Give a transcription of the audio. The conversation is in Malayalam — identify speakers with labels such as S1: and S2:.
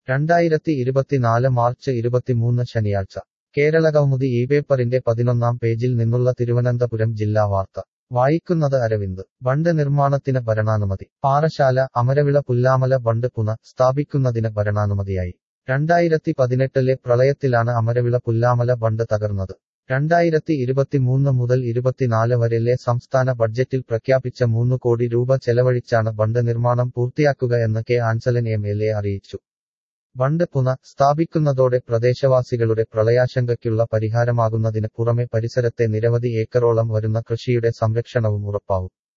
S1: രണ്ടായിരത്തി ഇരുപത്തിനാല് മാർച്ച് ഇരുപത്തിമൂന്ന് ശനിയാഴ്ച കേരളകൗമുദി ഈ പേപ്പറിന്റെ പതിനൊന്നാം പേജിൽ നിന്നുള്ള തിരുവനന്തപുരം ജില്ലാ വാർത്ത വായിക്കുന്നത് അരവിന്ദ് ബണ്ട് നിർമ്മാണത്തിന് ഭരണാനുമതി പാറശാല അമരവിള പുല്ലാമല ബണ്ട് പുന സ്ഥാപിക്കുന്നതിന് ഭരണാനുമതിയായി രണ്ടായിരത്തി പതിനെട്ടിലെ പ്രളയത്തിലാണ് അമരവിള പുല്ലാമല ബണ്ട് തകർന്നത് രണ്ടായിരത്തി ഇരുപത്തിമൂന്ന് മുതൽ ഇരുപത്തിനാല് വരെലെ സംസ്ഥാന ബഡ്ജറ്റിൽ പ്രഖ്യാപിച്ച മൂന്ന് കോടി രൂപ ചെലവഴിച്ചാണ് ബണ്ട് നിർമ്മാണം പൂർത്തിയാക്കുക എന്ന് K Anselan M L A അറിയിച്ചു ബണ്ട് പുന സ്ഥാപിക്കുന്നതോടെ പ്രദേശവാസികളുടെ പ്രളയാശങ്കയ്ക്കുള്ള പരിഹാരമാകുന്നതിന് പുറമെ പരിസരത്തെ നിരവധി ഏക്കറോളം വരുന്ന കൃഷിയുടെ സംരക്ഷണവും ഉറപ്പാവും